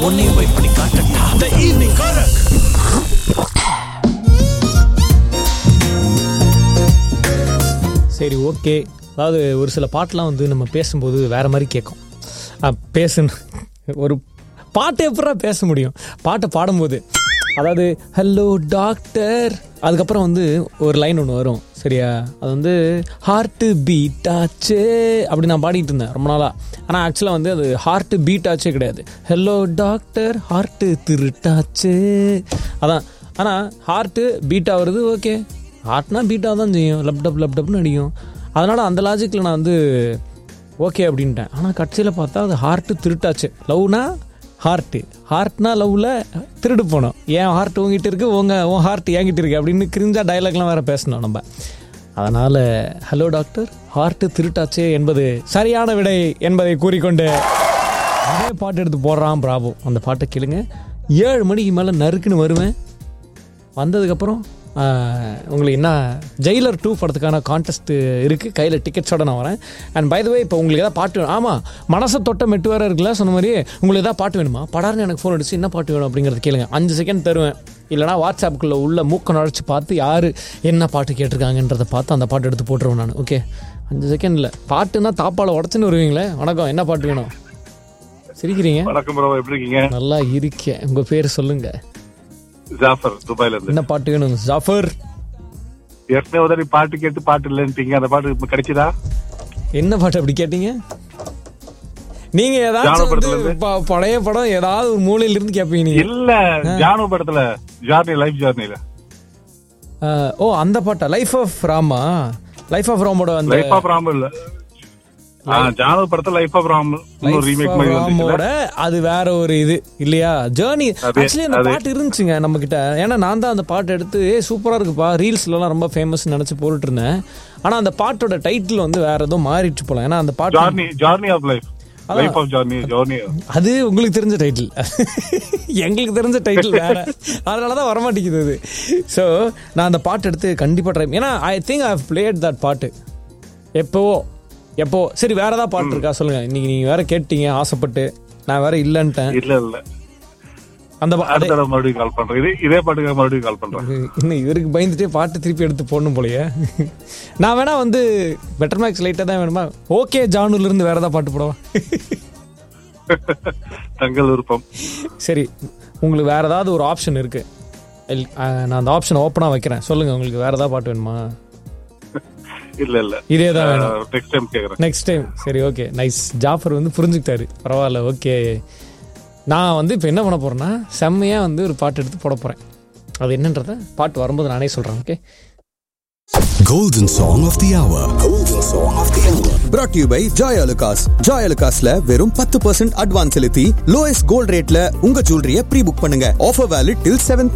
உன்னையும் போய் பண்ணி காட்டட்டா த ஈவினிங் காரக் சரி ஓகே அதாவது ஒரு சில பாட்டெலாம் வந்து நம்ம பேசும்போது வேற மாதிரி கேட்கும் பேசணும் ஒரு பாட்டு எப்படா பேச முடியும் பாட்டை பாடும்போது அதாவது ஹலோ டாக்டர் அதுக்கப்புறம் வந்து ஒரு லைன் ஒன்று வரும் சரியா அது வந்து ஹார்ட்டு பீட் ஆச்சு அப்படி நான் பாடிட்டு இருந்தேன் ரொம்ப நாளாக ஆனால் ஆக்சுவலாக வந்து அது ஹார்ட்டு பீட் ஆச்சே கிடையாது ஹலோ டாக்டர் ஹார்ட்டு திருட்டாச்சு அதான் ஆனால் ஹார்ட்டு பீட் ஆகுறது ஓகே ஹார்ட்னா பீட்டாக தான் செய்யும் லப்டப் லப்டப்னு அடிக்கும் அதனால் அந்த லாஜிக்கில் நான் வந்து ஓகே அப்படின்ட்டேன் ஆனால் கட்சியில் பார்த்தா அது ஹார்ட்டு திருட்டாச்சு லவ்னா ஹார்ட்டு ஹார்ட்னா லவ்வில் திருடு போனோம் என் ஹார்ட் உங்ககிட்ட இருக்கு உங்க உன் ஹார்ட் என்கிட்ட இருக்கு அப்படின்னு கிரிஞ்சா டைலாக்லாம் வேற பேசணும் நம்ம அதனால் ஹலோ டாக்டர் ஹார்ட்டு திருட்டாச்சே என்பது சரியான விடை என்பதை கூறிக்கொண்டு அதே பாட்டு எடுத்து போடுறான் பிராபு அந்த பாட்டை கேளுங்க ஏழு மணிக்கு மேலே நறுக்குன்னு வருவேன் வந்ததுக்கப்புறம் ஆஹ், உங்களுக்கு என்ன ஜெயிலர் டூ படத்துக்கான கான்டெஸ்ட் இருக்குது கையில் டிக்கெட்ஸோட நான் வரேன் அண்ட் பை த வே இப்போ உங்களுக்கு எதாவது பாட்டு வேணும் ஆமாம் மனசை தொட்ட மெட்டு வேறு இருக்குல்ல சொன்ன மாதிரி உங்களுக்கு எதாவது பாட்டு வேணுமா படார்னு எனக்கு ஃபோன் அடிச்சு என்ன பாட்டு வேணும் அப்படிங்கிறத கேளுங்க அஞ்சு செகண்ட் தருவேன் இல்லைனா வாட்ஸ்அப்புக்குள்ளே உள்ள மூக்க நுழைச்சி பார்த்து யார் என்ன பாட்டு கேட்டிருக்காங்கன்றதை பார்த்து அந்த பாட்டு எடுத்து போட்டுருவேன் நான் ஓகே அஞ்சு செகண்டில் பாட்டுன்னா தாப்பால் உடச்சுன்னு வருவீங்களே வணக்கம் என்ன பாட்டு வேணும் சிரிக்கிறீங்க வணக்கம் ப்ரோ எப்படி இருக்கீங்க நல்லா இருக்கேன் உங்கள் பேர் சொல்லுங்கள் ஜாஃபர் துபாயில இருந்து என்ன பாட்டு வேணும் ஜாஃபர் ஏற்கனவே உதவி பாட்டு கேட்டு பாட்டு இல்லைன்ட்டீங்க அந்த பாட்டு இப்ப கிடைச்சதா என்ன பாட்டு அப்படி கேட்டீங்க நீங்க ஏதாச்சும் ஜானு வந்து படத்துல இருந்து. ப- பழைய படம் ஏதாவது ஒரு மூலையில இருந்து கேட்பீங்க நீங்க இல்ல ஜானு படத்துல ஜார்னி லைஃப் ஜார்னில அஹ், ஓ அந்த பாட்டா life of Rama life of ராமோட அந்த லைஃப் ஆஃப் ராம் இல்ல ஆ, ஜானு படத்துல life of Ram life remake of மாதிரி ராமோட வந்துச்சுல அது வேற ஒரு இது இல்லையா ஜேர்னி அது- ஆக்சுவலி அந்த அது- பாட்டு இருந்துச்சுங்க நம்ம கிட்ட ஏன்னா நான் தான் அந்த பாட்டு எடுத்து ஏ சூப்பரா இருக்குப்பா ரீல்ஸ்லாம் ரொம்ப ஃபேமஸ் நினைச்சு போட்டுட்டு இருந்தேன் ஆனா அந்த பாட்டோட டைட்டில் வந்து வேற ஏதோ மாறிடுச்சு போல ஏன்னா அந்த பாட்டு journey journey of life life of journey journey அது உங்களுக்கு தெரிஞ்ச டைட்டில் எங்களுக்கு தெரிஞ்ச டைட்டில் வேற அதனால தான் வரமாட்டேங்குது அது ஸோ நான் அந்த பாட்டு எடுத்து கண்டிப்பாக ட்ரை ஏன்னா I think I played that பாட்டு எப்போவோ எப்போ சரி வேற ஏதாவது பாட்டு இருக்கா சொல்லுங்க இன்னைக்கு நீங்க வேற கேட்டீங்க ஆசைப்பட்டு நான் வேற இல்லைன்ட்டேன் இல்ல இல்ல அந்த பா- அதே- அடுத்த தடவை மறுபடியும் கால் பண்றேன் இதே இதே பாட்டுக்கு மறுபடியும் கால் பண்றேன் இன்னும் இவருக்கு பயந்துட்டே பாட்டு திருப்பி எடுத்து போடணும் போலயே நான் வேணா வந்து பெட்டர் மேக்ஸ் லைட்டாக தான் வேணுமா ஓகே ஜானுல இருந்து வேற ஏதாவது பாட்டு போடவா தங்கள் விருப்பம் சரி உங்களுக்கு வேற ஏதாவது ஒரு ஆப்ஷன் இருக்கு இல்- அஹ், நான் அந்த ஆப்ஷன் ஓப்பனாக வைக்கிறேன் சொல்லுங்க உங்களுக்கு வேற ஏதாவது பாட்டு வேணுமா இல்ல இல்ல இதே தான் வேணும் நெக்ஸ்ட் டைம் கேக்குறேன் நெக்ஸ்ட் டைம் சரி ஓகே நைஸ் ஜாஃபர் வந்து புரிஞ்சுக்கிட்டாரு பரவாயில்ல ஓகே நான் வந்து இப்போ என்ன பண்ண போறேன்னா செம்மையாக வந்து ஒரு பாட்டு எடுத்து போட போறேன் அது என்னன்றத பாட்டு வரும்போது நானே சொல்றேன் okay Golden Song of the Hour. Golden Song of the Hour. brought to you by Joy Alucas. Joy Alucasல வெறும் பத்து பர்சன்ட் அட்வான்ஸ் செலுத்தி லோயஸ்ட் கோல்ட் ரேட்ல உங்க ஜுவல்லரிய ப்ரீ புக் பண்ணுங்க ஆஃபர் வேலிட் டில் செவன்